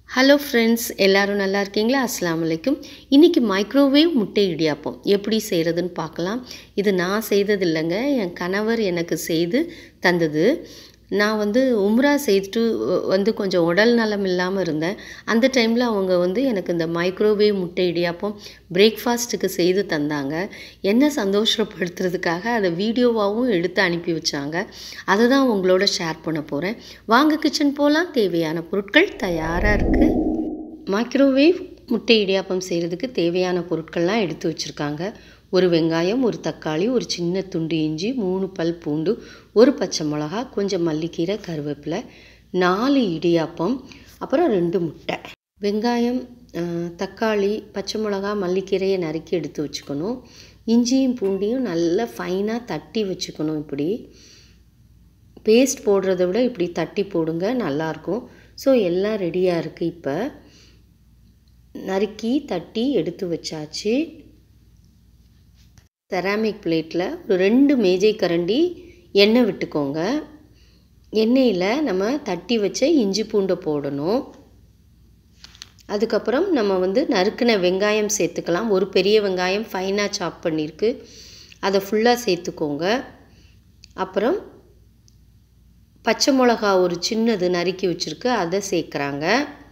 hello friends எல்லாரும் நல்லா இருக்கீங்களா அஸ்ஸலாமு அலைக்கும் இன்றைக்கி மைக்ரோவேவ் முட்டை இடியாப்பம் எப்படி செய்கிறதுன்னு பார்க்கலாம் இது நான் செய்தது இல்லைங்க என் கணவர் எனக்கு செய்து தந்தது நான் வந்து உம்ரா செய்துட்டு வந்து கொஞ்சம் உடல் நலம் இல்லாமல் இருந்தேன் அந்த டைமில் அவங்க வந்து எனக்கு இந்த மைக்ரோவேவ் முட்டை இடியாப்பம் பிரேக்ஃபாஸ்ட்டுக்கு செய்து தந்தாங்க என்ன சந்தோஷப்படுத்துறதுக்காக அதை வீடியோவாகவும் எடுத்து அனுப்பி வச்சாங்க அதை தான் உங்களோட ஷேர் பண்ண போகிறேன் வாங்க கிச்சன் போகலாம் தேவையான பொருட்கள் தயாராக இருக்குது மைக்ரோவேவ் முட்டை இடியாப்பம் செய்கிறதுக்கு தேவையான பொருட்கள்லாம் எடுத்து வச்சுருக்காங்க ஒரு வெங்காயம் ஒரு தக்காளி ஒரு சின்ன துண்டு இஞ்சி மூணு பல் பூண்டு ஒரு பச்சை மிளகா கொஞ்சம் மல்லிக்கீரை கருவேப்பிலை நாலு இடியாப்பம் அப்புறம் ரெண்டு முட்டை வெங்காயம் தக்காளி பச்சை மிளகா மல்லிக்கீரையை நறுக்கி எடுத்து வச்சுக்கணும் இஞ்சியும் பூண்டையும் நல்லா ஃபைனாக தட்டி வச்சுக்கணும் இப்படி பேஸ்ட் போடுறத விட இப்படி தட்டி போடுங்க நல்லாயிருக்கும் ஸோ எல்லாம் ரெடியாக இருக்குது இப்போ நறுக்கி தட்டி எடுத்து வச்சாச்சு செராமிக் பிளேட்டில் ஒரு ரெண்டு மேஜை கரண்டி எண்ணெய் விட்டுக்கோங்க எண்ணெயில் நம்ம தட்டி வச்ச இஞ்சி பூண்டை போடணும் அதுக்கப்புறம் நம்ம வந்து நறுக்கின வெங்காயம் சேர்த்துக்கலாம் ஒரு பெரிய வெங்காயம் ஃபைனாக சாப் பண்ணியிருக்கு அதை ஃபுல்லாக சேர்த்துக்கோங்க அப்புறம் பச்சை மிளகா ஒரு சின்னது நறுக்கி வச்சுருக்கு அதை சேர்க்குறாங்க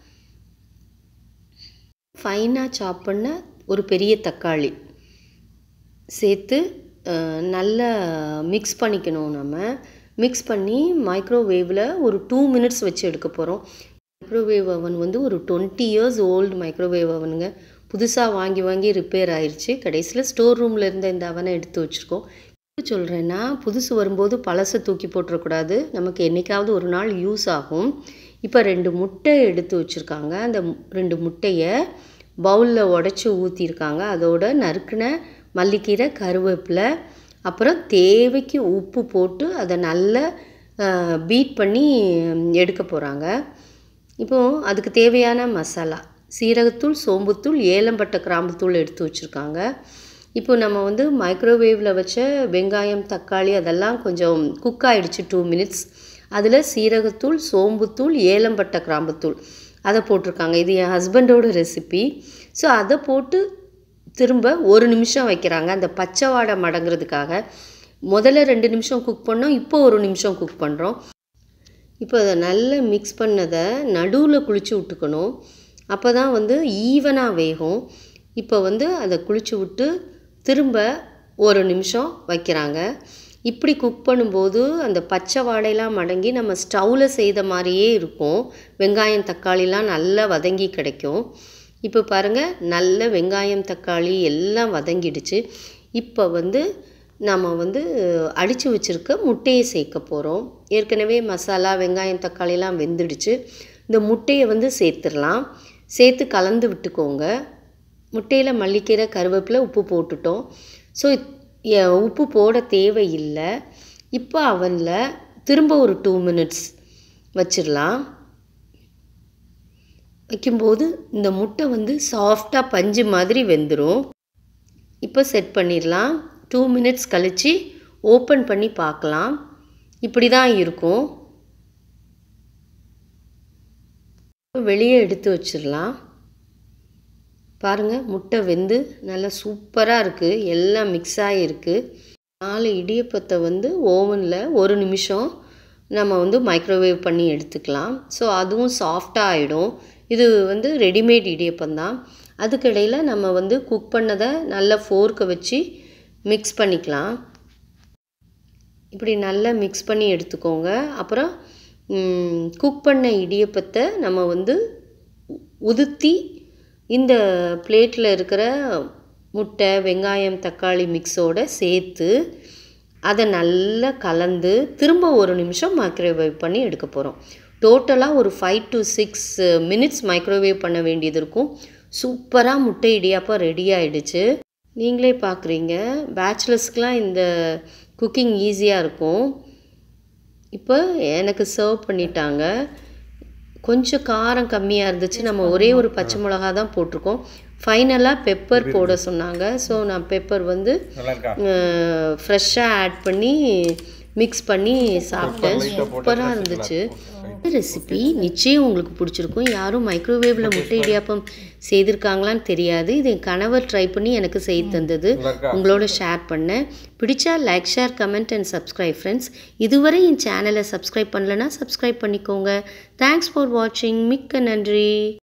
ஃபைனாக சாப் பண்ண ஒரு பெரிய தக்காளி சேர்த்து நல்லா மிக்ஸ் பண்ணிக்கணும் நம்ம மிக்ஸ் பண்ணி மைக்ரோவேவில் ஒரு டூ மினிட்ஸ் வச்சு எடுக்க போகிறோம் மைக்ரோவேவ் அவன் வந்து ஒரு டுவெண்ட்டி இயர்ஸ் ஓல்டு மைக்ரோவேவ் அவனுங்க புதுசாக வாங்கி வாங்கி ரிப்பேர் ஆயிடுச்சு கடைசியில் ஸ்டோர் ரூமில் இருந்த இந்த அவனை எடுத்து வச்சுருக்கோம் சொல்கிறேன்னா புதுசு வரும்போது பழசை தூக்கி போட்டுறக்கூடாது நமக்கு என்றைக்காவது ஒரு நாள் யூஸ் ஆகும் இப்போ ரெண்டு முட்டை எடுத்து வச்சுருக்காங்க அந்த ரெண்டு முட்டையை பவுலில் உடச்சி ஊற்றிருக்காங்க அதோட நறுக்கின மல்லிக்கீரை கருவேப்பிலை அப்புறம் தேவைக்கு உப்பு போட்டு அதை நல்லா பீட் பண்ணி எடுக்க போகிறாங்க இப்போது அதுக்கு தேவையான மசாலா சீரகத்தூள் சோம்புத்தூள் ஏலம்பட்டை கிராம்புத்தூள் எடுத்து வச்சுருக்காங்க இப்போ நம்ம வந்து மைக்ரோவேவில் வச்ச வெங்காயம் தக்காளி அதெல்லாம் கொஞ்சம் குக் ஆகிடுச்சு டூ மினிட்ஸ் அதில் சீரகத்தூள் சோம்புத்தூள் ஏலம்பட்டை கிராம்புத்தூள் அதை போட்டிருக்காங்க இது என் ஹஸ்பண்டோட ரெசிபி ஸோ அதை போட்டு திரும்ப ஒரு நிமிஷம் வைக்கிறாங்க அந்த பச்சை வாடை மடங்கிறதுக்காக முதல்ல ரெண்டு நிமிஷம் குக் பண்ணோம் இப்போ ஒரு நிமிஷம் குக் பண்ணுறோம் இப்போ அதை நல்லா மிக்ஸ் பண்ணதை நடுவில் குளித்து விட்டுக்கணும் அப்போ தான் வந்து ஈவனாக வேகும் இப்போ வந்து அதை குளித்து விட்டு திரும்ப ஒரு நிமிஷம் வைக்கிறாங்க இப்படி குக் பண்ணும்போது அந்த பச்சை வாடையெல்லாம் மடங்கி நம்ம ஸ்டவ்வில் செய்த மாதிரியே இருக்கும் வெங்காயம் தக்காளிலாம் நல்லா வதங்கி கிடைக்கும் இப்போ பாருங்கள் நல்ல வெங்காயம் தக்காளி எல்லாம் வதங்கிடுச்சு இப்போ வந்து நம்ம வந்து அடித்து வச்சுருக்க முட்டையை சேர்க்க போகிறோம் ஏற்கனவே மசாலா வெங்காயம் தக்காளிலாம் வெந்துடுச்சு இந்த முட்டையை வந்து சேர்த்துடலாம் சேர்த்து கலந்து விட்டுக்கோங்க முட்டையில் மல்லிக்கீரை கருவேப்பிலை உப்பு போட்டுட்டோம் ஸோ உப்பு போட தேவையில்லை இப்போ அவனில் திரும்ப ஒரு டூ மினிட்ஸ் வச்சிடலாம் வைக்கும்போது இந்த முட்டை வந்து சாஃப்டாக பஞ்சு மாதிரி வெந்துடும் இப்போ செட் பண்ணிடலாம் டூ மினிட்ஸ் கழித்து ஓப்பன் பண்ணி பார்க்கலாம் இப்படி தான் இருக்கும் வெளியே எடுத்து வச்சிடலாம் பாருங்கள் முட்டை வெந்து நல்லா சூப்பராக இருக்குது எல்லாம் மிக்ஸ் ஆகிருக்கு நாலு இடியப்பத்தை வந்து ஓவனில் ஒரு நிமிஷம் நம்ம வந்து மைக்ரோவேவ் பண்ணி எடுத்துக்கலாம் ஸோ அதுவும் சாஃப்டாக ஆகிடும் இது வந்து ரெடிமேட் இடியப்பம் தான் அதுக்கிடையில் நம்ம வந்து குக் பண்ணதை நல்லா ஃபோர்க்கை வச்சு மிக்ஸ் பண்ணிக்கலாம் இப்படி நல்லா மிக்ஸ் பண்ணி எடுத்துக்கோங்க அப்புறம் குக் பண்ண இடியப்பத்தை நம்ம வந்து உதுத்தி இந்த பிளேட்டில் இருக்கிற முட்டை வெங்காயம் தக்காளி மிக்ஸோடு சேர்த்து அதை நல்லா கலந்து திரும்ப ஒரு நிமிஷம் மைக்ரோவேவ் பண்ணி எடுக்க போகிறோம் டோட்டலாக ஒரு five to six minutes microwave பண்ண வேண்டியது இருக்கும் சூப்பராக முட்டை இடியாப்பம் ரெடி ஆகிடுச்சு நீங்களே பார்க்குறீங்க பேச்சுலர்ஸ்க்கெலாம் இந்த குக்கிங் ஈஸியாக இருக்கும் இப்போ எனக்கு சர்வ் பண்ணிட்டாங்க கொஞ்சம் காரம் கம்மியாக இருந்துச்சு நம்ம ஒரே ஒரு பச்சை மிளகா தான் போட்டிருக்கோம் ஃபைனலாக பெப்பர் போட சொன்னாங்க ஸோ நான் பெப்பர் வந்து ஃப்ரெஷ்ஷாக ஆட் பண்ணி மிக்ஸ் பண்ணி சாப்பிட்டேன் சூப்பராக இருந்துச்சு ரெசிபி நிச்சயம் உங்களுக்கு பிடிச்சிருக்கும் யாரும் மைக்ரோவேவில் முட்டை இடியாப்பம் செய்திருக்காங்களான்னு தெரியாது இது என் கணவர் ட்ரை பண்ணி எனக்கு செய்து தந்தது உங்களோட ஷேர் பண்ணேன் பிடிச்சா like share comment and subscribe friends இதுவரை என் சேனலை சப்ஸ்கிரைப் பண்ணலனா சப்ஸ்கிரைப் பண்ணிக்கோங்க தேங்க்ஸ் ஃபார் வாட்சிங் மிக்க நன்றி